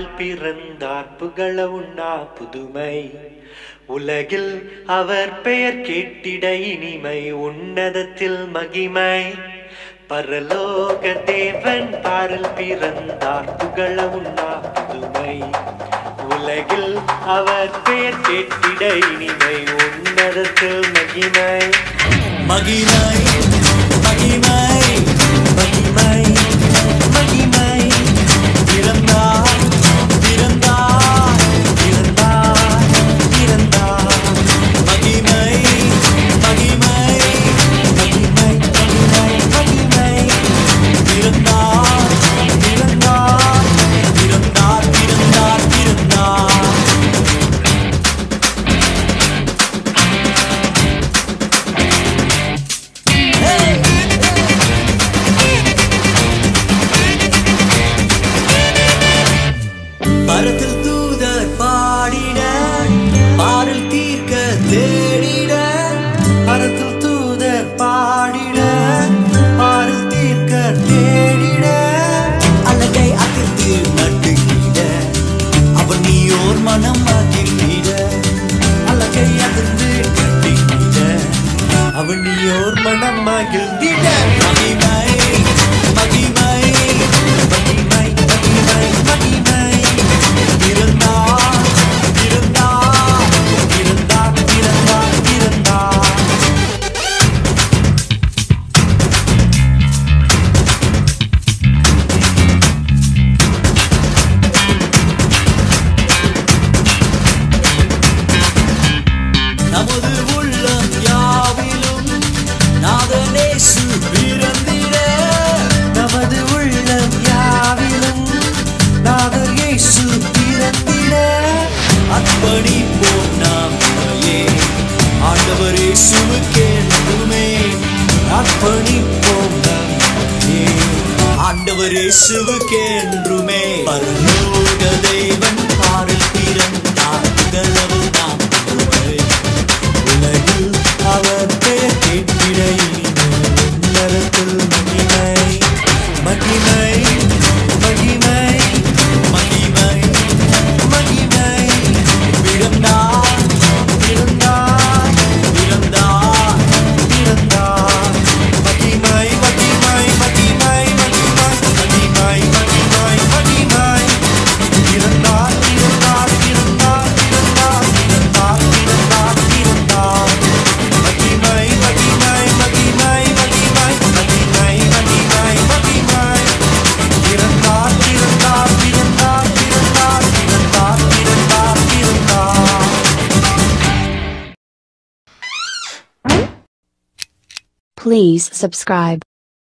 பாரில் பிறந்தார் புகழ உண்ணா புதுமை உலகில் அவர் பெயர் கேட்டிட இனிமை உன்னதத்தில் மகிமை பரலோக தேவன் பாரில் பிறந்தார் புகழ உண்ணா புதுமை உலகில் அவர் பெயர் கேட்டிட இனிமை உன்னதத்தில் மகிமை மகிமை மகிமை மகிமை மகிமை பிறந்தார் பிறந்தார் பிறந்தார் பிறந்தார் மகிமை மகிமை மகிமை மகிமை மகிமை பிறந்தார் பிறந்தார் பிறந்தார் பிறந்தார் பிறந்தார் பரத்தில் தூதர் பாடிட பாடல் தீர்க்க தேடிட பரத்தில் தூதர் பாடிட பாரில் தீர்க்க தேடிட அழகை அதிர்ந்து நட்டுகிட அவன் நீயோர் மனம் அதிர்ந்திட அழகை அதிர்ந்து கட்டிட அவன் நீயோர் மனம் மகிழ்ந்திட மகிமை மகிமை மகிமை மகிமை மகிமை பிறந்தார் பிறந்தார் பிறந்தார் பிறந்தார் பிறந்தார் நமது உள்ளம் யாவிலும் நாதனேசு பிறந்திட நமது உள்ளம் யாவிலும் நாதர் இயேசு பிறந்திட அர்ப்பணிப்போம் நாம் நம்மையே ஆண்டவர் இயேசுவுக்கென்றுமே அர்ப்பணிப்போம் நம்மையே ஆண்டவர் இயேசுவுக்கென்றுமே பரலோக தெய்வன் பாரில் பிறந்தார் புகழவு நாம் புகழை. உலகில் அவர் பெயர் கேட்டிட இனிமை உன்னதத்தில் மகிமை மகிமை மகிமை மகிமை மகிமை பிறந்தார் பிறந்தார் பிறந்தார் பிறந்தார் மகிமை மகிமை மகிமை மகிமை மகிமை மகிமை மகிமை பிறந்தார் பிறந்தார் பிறந்தார் பிறந்தார் பிறந்தார் பிறந்தார் பிறந்தார் மகிமை மகிமை மகிமை மகிமை மகிமை மகிமை மகிமை பிறந்தார் பிறந்தார் பிறந்தார் பிறந்தார் பிறந்தார் பிறந்தார் பிறந்தார் Please subscribe.